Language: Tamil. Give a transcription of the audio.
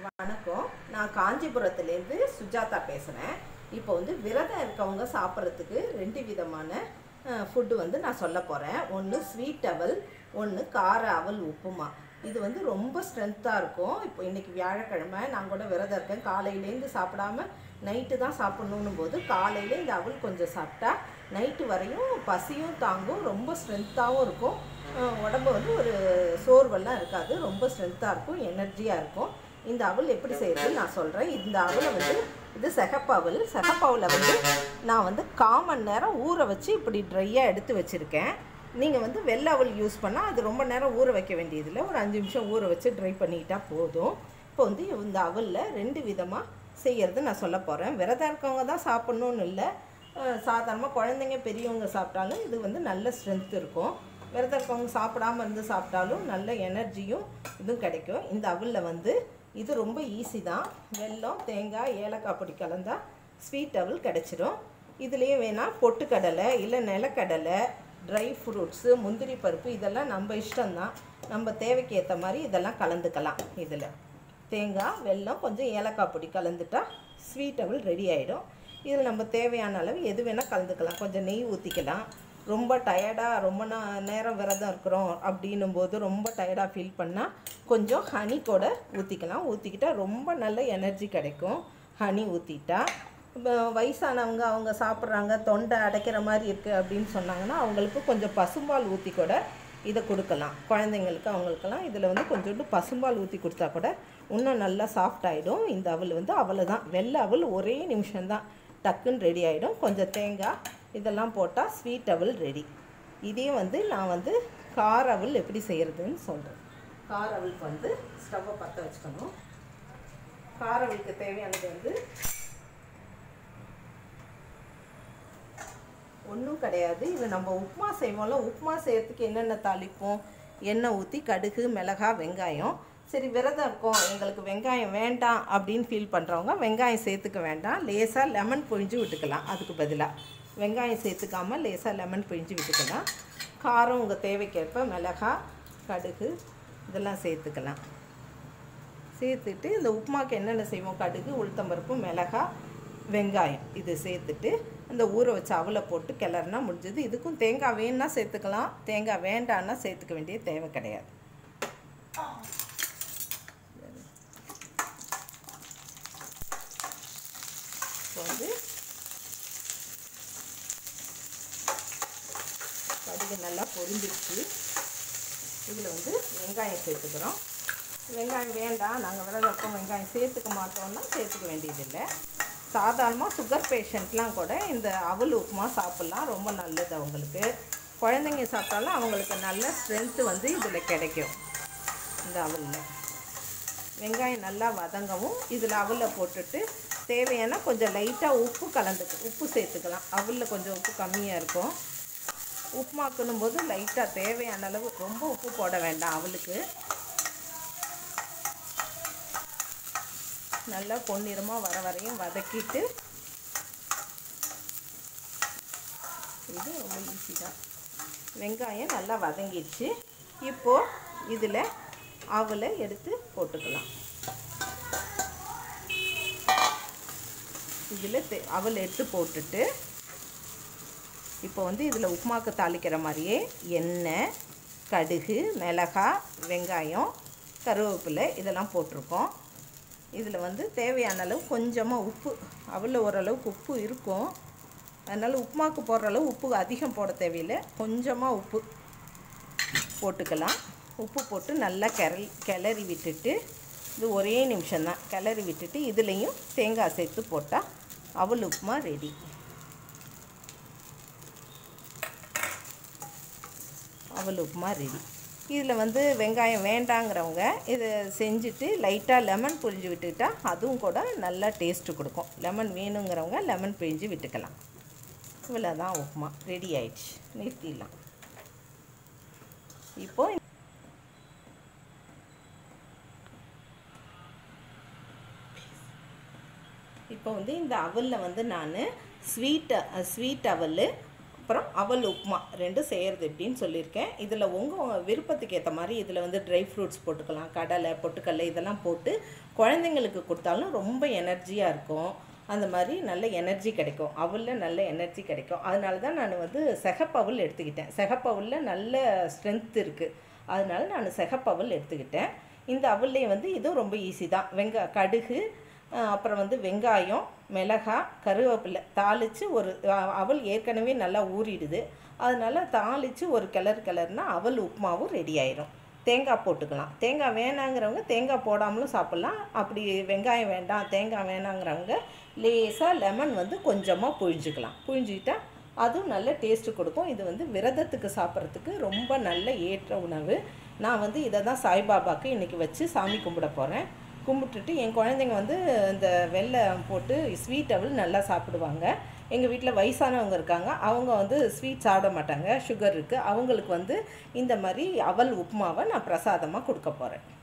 வணக்கம் நான் காஞ்சிபுரத்துலேருந்து சுஜாதா பேசுகிறேன் இப்போ வந்து விரதம் இருக்கவங்க சாப்பிட்றதுக்கு ரெண்டு விதமான ஃபுட்டு வந்து நான் சொல்ல போகிறேன் ஒன்று ஸ்வீட் அவல் ஒன்று கார அவல் உப்புமா இது வந்து ரொம்ப ஸ்ட்ரென்த்தாக இருக்கும் இப்போ இன்றைக்கி வியாழக்கிழமை நான் கூட விரதம் இருக்கேன் காலையிலேருந்து சாப்பிடாம நைட்டு தான் சாப்பிட்ணுன்னும் போது காலையில் இந்த அவல் கொஞ்சம் சாப்பிட்டா நைட்டு வரையும் பசியும் தாங்கும் ரொம்ப ஸ்ட்ரென்த்தாகவும் இருக்கும் அஹ் உடம்பு வந்து ஒரு சோர்வெல்லாம் இருக்காது ரொம்ப ஸ்ட்ரென்த்தாக இருக்கும் எனர்ஜியாக இருக்கும் இந்த அவல் எப்படி செய்யறதுன்னு நான் சொல்கிறேன் இந்த அவலை வந்து இது செகப்பவல் செகப்பவலை வந்து நான் வந்து காமன் நேரம் ஊற வச்சு இப்படி ட்ரையாக எடுத்து வச்சுருக்கேன் நீங்கள் வந்து வெள்ளை அவல் யூஸ் பண்ணால் அது ரொம்ப நேரம் ஊற வைக்க வேண்டியதில்லை ஒரு அஞ்சு நிமிஷம் ஊற வச்சு ட்ரை பண்ணிக்கிட்டா போதும் இப்போ வந்து இந்த அவலில் ரெண்டு விதமாக செய்யறது நான் சொல்ல போகிறேன் விரதம் இருக்கவங்க தான் சாப்பிட்ணுன்னு இல்லை சாதாரணமாக குழந்தைங்க பெரியவங்க சாப்பிட்டாலும் இது வந்து நல்ல ஸ்ட்ரென்த் இருக்கும் விரதம் இருக்கவங்க சாப்பிடாம இருந்து சாப்பிட்டாலும் நல்ல எனர்ஜியும் இதுவும் கிடைக்கும் இந்த அவலில் வந்து இது ரொம்ப ஈஸி தான் வெல்லம் தேங்காய் ஏலக்காய் பொடி கலந்தா ஸ்வீட் அவல் கிடச்சிரும் இதுலேயே வேணால் பொட்டுக்கடலை இல்லை நிலக்கடலை ட்ரை ஃப்ரூட்ஸு முந்திரி பருப்பு இதெல்லாம் நம்ம இஷ்டம்தான் நம்ம தேவைக்கு ஏற்ற மாதிரி இதெல்லாம் கலந்துக்கலாம் இதில் தேங்காய் வெல்லம் கொஞ்சம் ஏலக்காய் பொடி கலந்துட்டா ஸ்வீட் அவல் ரெடி ஆகிடும் இதில் நம்ம தேவையான அளவு எது வேணால் கலந்துக்கலாம் கொஞ்சம் நெய் ஊற்றிக்கலாம் ரொம்ப டயர்டாக ரொம்ப நா நேரம் விரதம் இருக்கிறோம் அப்படின்னும் போது ரொம்ப டயர்டாக ஃபீல் பண்ணால் கொஞ்சம் ஹனி கூட ஊற்றிக்கலாம் ஊற்றிக்கிட்டா ரொம்ப நல்ல எனர்ஜி கிடைக்கும் ஹனி ஊற்றிட்டா இப்போ வயசானவங்க அவங்க சாப்பிட்றாங்க தொண்டை அடைக்கிற மாதிரி இருக்குது அப்படின்னு சொன்னாங்கன்னா அவங்களுக்கு கொஞ்சம் பசும்பால் ஊற்றி கூட இதை கொடுக்கலாம் குழந்தைங்களுக்கு அவங்களுக்கெல்லாம் இதில் வந்து கொஞ்சோண்டு பசும்பால் ஊற்றி கொடுத்தா கூட இன்னும் நல்லா சாஃப்ட் ஆகிடும் இந்த அவல் வந்து அவளை தான் வெள்ளை அவல் ஒரே நிமிஷம்தான் டக்குன்னு ரெடி ஆகிடும் கொஞ்சம் தேங்காய் இதெல்லாம் போட்டால் ஸ்வீட் அவல் ரெடி இதே வந்து நான் வந்து கார அவல் எப்படி செய்கிறதுன்னு சொல்கிறேன் கார அவலுக்கு வந்து ஸ்டவ்வை பற்ற வச்சுக்கணும் கார அவலுக்கு தேவையானது வந்து ஒன்றும் கிடையாது இது நம்ம உப்புமா செய்வோம்ல உப்புமா செய்யறதுக்கு என்னென்ன தாளிப்போம் எண்ணெய் ஊற்றி கடுகு மிளகா வெங்காயம் சரி விரதம் இருக்கோம் எங்களுக்கு வெங்காயம் வேண்டாம் அப்படின்னு ஃபீல் பண்ணுறவங்க வெங்காயம் சேர்த்துக்க வேண்டாம் லேசாக லெமன் பொழிஞ்சு விட்டுக்கலாம் அதுக்கு பதிலாக வெங்காயம் சேர்த்துக்காம லேசாக லெமன் பிழிஞ்சு விட்டுக்கலாம் காரம் உங்கள் தேவைக்கேற்ப மிளகா கடுகு இதெல்லாம் சேர்த்துக்கலாம் சேர்த்துட்டு இந்த உப்புமாக்கு என்னென்ன செய்வோம் கடுகு உளுத்தம்பருப்பு மிளகா வெங்காயம் இது சேர்த்துட்டு இந்த ஊற வச்ச அவலை போட்டு கிளறுனா முடிஞ்சது இதுக்கும் தேங்காய் வேணும்னா சேர்த்துக்கலாம் தேங்காய் வேண்டான்னா சேர்த்துக்க வேண்டிய தேவை கிடையாது இப்போ வந்து கடுகு நல்லா பொரிஞ்சிருச்சு இதில் வந்து வெங்காயம் சேர்த்துக்கிறோம் வெங்காயம் வேண்டாம் நாங்கள் விரதம் இருக்கோம் வெங்காயம் சேர்த்துக்க மாட்டோம்னா சேர்த்துக்க வேண்டியதில்லை சாதாரணமாக சுகர் பேஷண்ட்லாம் கூட இந்த அவல் உப்புமா சாப்பிட்லாம் ரொம்ப நல்லது அவங்களுக்கு குழந்தைங்க சாப்பிட்டாலும் அவங்களுக்கு நல்ல ஸ்ட்ரென்த்து வந்து இதில் கிடைக்கும் இந்த அவலில் வெங்காயம் நல்லா வதங்கவும் இதில் அவலில் போட்டுட்டு தேவையான கொஞ்சம் லைட்டாக உப்பு கலந்துக்கு உப்பு சேர்த்துக்கலாம் அவலில் கொஞ்சம் உப்பு கம்மியாக இருக்கும் உப்புமாக்கணும் போது லைட்டாக தேவையான அளவு ரொம்ப உப்பு போட வேண்டாம் அவளுக்கு நல்லா பொன்னிறமாக வர வரையும் வதக்கிட்டு இது ரொம்ப ஈஸி தான் வெங்காயம் நல்லா வதங்கிடுச்சு இப்போது இதில் அவலை எடுத்து போட்டுக்கலாம் இதில் தெ அவல் எடுத்து போட்டுட்டு இப்போ வந்து இதில் உப்புமாக்கு தாளிக்கிற மாதிரியே எண்ணெய் கடுகு மிளகா வெங்காயம் கருவேப்பிலை இதெல்லாம் போட்டிருக்கோம் இதில் வந்து தேவையான அளவு கொஞ்சமாக உப்பு அவளில் ஓரளவுக்கு உப்பு இருக்கும் அதனால் உப்புமாக்கு போடுற அளவு உப்பு அதிகம் போட தேவையில்லை கொஞ்சமாக உப்பு போட்டுக்கலாம் உப்பு போட்டு நல்லா கிளறி கிளறி விட்டுட்டு இது ஒரே நிமிஷம்தான் கிளறி விட்டுட்டு இதுலேயும் தேங்காய் சேர்த்து போட்டால் அவல் உப்புமா ரெடி அவல் உப்புமா ரெடி இதில் வந்து வெங்காயம் வேண்டாங்கிறவங்க இதை செஞ்சுட்டு லைட்டாக லெமன் புழிஞ்சு விட்டுக்கிட்டா அதுவும் கூட நல்லா டேஸ்ட்டு கொடுக்கும் லெமன் வேணுங்கிறவங்க லெமன் பிழிஞ்சு விட்டுக்கலாம் இவ்வளோதான் உப்புமா ரெடி ஆயிடுச்சு நிறுத்திடலாம் இப்போ இப்போ வந்து இந்த அவலில் வந்து நான் ஸ்வீட் ஸ்வீட் அவல் அப்புறம் அவல் உப்புமா ரெண்டும் செய்கிறது எப்படின்னு சொல்லியிருக்கேன் இதில் உங்கள் விருப்பத்துக்கு ஏற்ற மாதிரி இதில் வந்து ட்ரை ஃப்ரூட்ஸ் போட்டுக்கலாம் கடலை பொட்டுக்கடலை இதெல்லாம் போட்டு குழந்தைங்களுக்கு கொடுத்தாலும் ரொம்ப எனர்ஜியாக இருக்கும் அந்த மாதிரி நல்ல எனர்ஜி கிடைக்கும் அவலில் நல்ல எனர்ஜி கிடைக்கும் அதனால தான் நான் வந்து செகப்பவல் எடுத்துக்கிட்டேன் செகப்பவலில் நல்ல ஸ்ட்ரென்த் இருக்குது அதனால நான் செகப்பவல் எடுத்துக்கிட்டேன் இந்த அவல்லே வந்து இதுவும் ரொம்ப ஈஸி தான் வெங்க கடுகு அஹ் அப்புறம் வந்து வெங்காயம் மிளகாய் கருவேப்பிலை தாளித்து ஒரு அ- அவல் ஏற்கனவே நல்லா ஊறிடுது அதனால தாளித்து ஒரு கிளறு கிளறுனா அவல் உப்புமாவும் ரெடி ஆயிரும் தேங்காய் போட்டுக்கலாம் தேங்காய் வேணாங்கிறவங்க தேங்காய் போடாமலும் சாப்பிட்லாம் அப்படி வெங்காயம் வேண்டாம் தேங்காய் வேணாங்கிறவங்க லேசாக லெமன் வந்து கொஞ்சமாக புழிஞ்சுக்கலாம் புழிஞ்சிக்கிட்டா அதுவும் நல்ல டேஸ்ட்டு கொடுக்கும் இது வந்து விரதத்துக்கு சாப்பிட்றதுக்கு ரொம்ப நல்ல ஏற்ற உணவு நான் வந்து இதை தான் சாய்பாபாக்கு இன்றைக்கி வச்சு சாமி கும்பிட போகிறேன் கும்பிட்டுட்டு என் குழந்தைங்க வந்து இந்த வெல்லம் போட்டு ஸ்வீட் அவள் நல்லா சாப்பிடுவாங்க எங்கள் வீட்டில் வயசானவங்க இருக்காங்க அவங்க வந்து ஸ்வீட் சாப்பிட மாட்டாங்க சுகர் இருக்குது அவங்களுக்கு வந்து இந்த மாதிரி அவல் உப்புமாவை நான் பிரசாதமாக கொடுக்க போகிறேன்